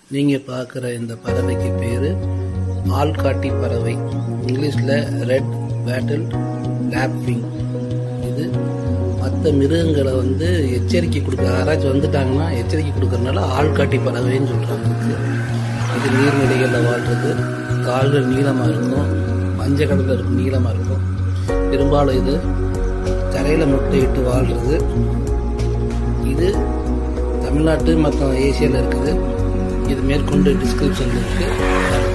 நீங்க பார்க்குற இந்த பறவைக்கு பேரு ஆள்காட்டி பறவை இங்கிலீஷ்ல ரெட் வேட்டில் லேப்விங் இது மற்ற மிருகங்களை வந்து எச்சரிக்கை கொடுக்க யாராச்சும் வந்துட்டாங்கன்னா எச்சரிக்கை கொடுக்கறதுனால ஆள்காட்டி பறவைன்னு சொல்றாங்க இதுக்கு. இது நீர்நிலைகளில் வாழ்றது கால்கள் நீளமாக இருக்கும் மஞ்சள் கடலில் இருக்கும் நீளமாக இருக்கும் பெரும்பாலும் இது கரையில் முட்டையிட்டு வாழ்றது இது தமிழ்நாட்டு மற்றும் ஏசியாவில் இருக்குது இது மேற்கொண்டு டிஸ்கிரிப்ஷன் இருக்குது